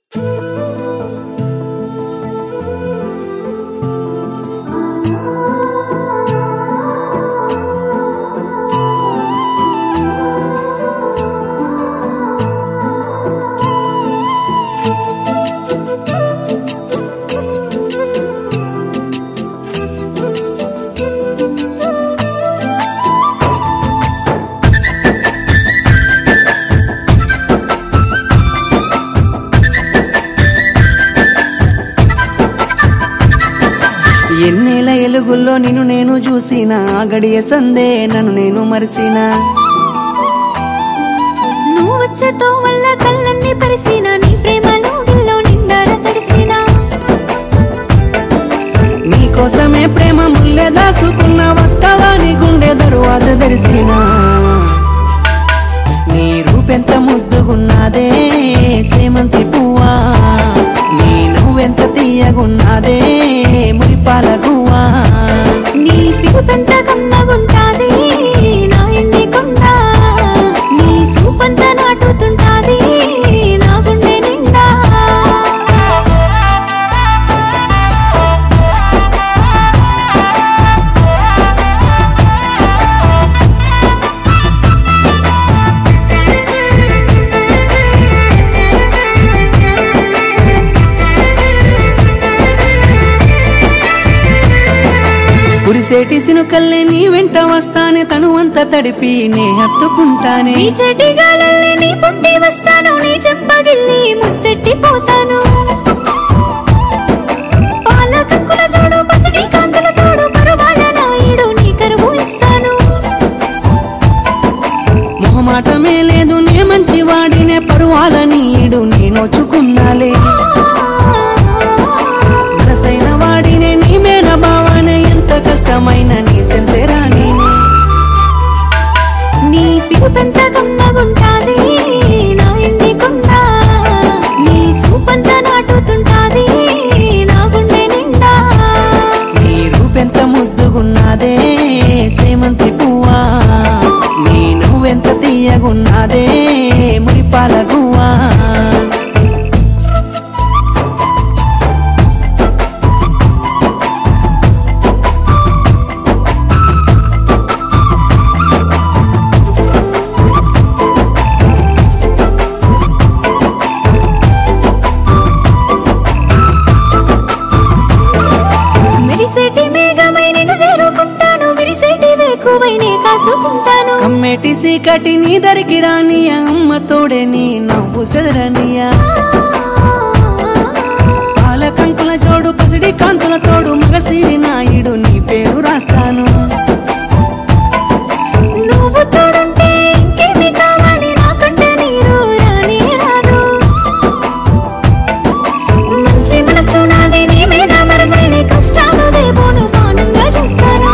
ఎన్నేల ఎలుగుల్లో నిన్ను నేను చూసిన ఆ గడియ సందే నన్ను నేను మరిసినా నువ్వు వచ్చతో వల్ల కళ్ళన్ని పరిసిన నీ ప్రేమలో గిల్లో నిండార తడిసిన నీకోసమే ప్రేమ ముల్లె దాసుకున్న వస్తావా నీ గుండె దరువాత తెరిసినా నీ రూపెంత ముద్దుగున్నదే సేమంతి పువ్వా నీ నువ్వెంత తీయగున్నదే మురిపాల గువ్వా నీ పిలుపెంత కమ్మగుంటాది నా ఎండి కొండ నీ సూపంత నాటుతుంటాది నా గుండె నిండా కురిసేటి సినుకల్లే నీ వెంట వస్తానే తను అంత తడిపి నే హత్తుకుంటానే నీ చెటి గాలల్ని నీ పుట్టి వస్తాను నీ చెంపగిల్లి ముత్తెట్టి పోతాను పాల కంకుల జోడు పసిడి కాంతుల తోడు పరువాల నాయుడు నీ కరువు ఇస్తాను మొహమాటమే లేదు నే మంచి వాడినే పరువాల నీడు నే నోచుకున్నాలే మనసైన వాడినే నీ మేన భావానే ఎంత కష్టమైన నీ సెంతెరా నేనే నీ పిలుపెంత కమ్మగుంటాది నా ఎండి కొండ నీ సూపంత నాటుతుంటాది నా గుండె నిండా నీ రూపెంత ముద్దుగున్నదే సేమంతి పువ్వా నీ నువ్వెంత తీయగున్నదే మురిపాల గువ్వా మెరిసేటి మేఘమై నిన్ను చేరుకుంటాను విరిసేటి వేకువై నే కాసుకుంటాను కమ్మేటి సీకటి నీ దరికి రానియ అమ్మ తోడే నీ నవ్వు సెదరనియా పాల కంకుల జోడు పసిడి కాంతుల తోడు మగసిరి నాయుడు నీ పేరు రాస్తాను నువ్వు తోడుంటే ఇంకేమి కావాలి నాకంటే నీరు రానే రాదు మంచి మనసు నాది నీ మీద మరదలని కష్టాలు దేవోను బాణంగా చూస్తాను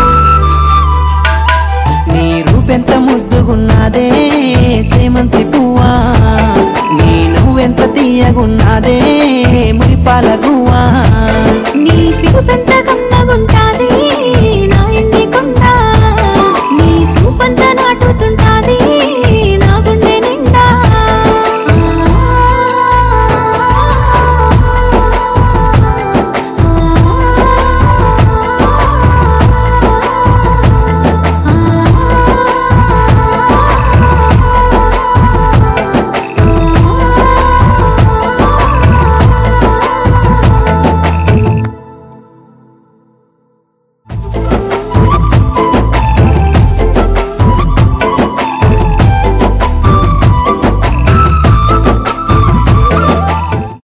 నీ రూపెంత ముద్దుగున్నదే సేమంతి పువ్వా నీ నువ్వెంత తీయగున్నదే మురిపాల గువ్వా నీ పిలుపెంత కమ్మ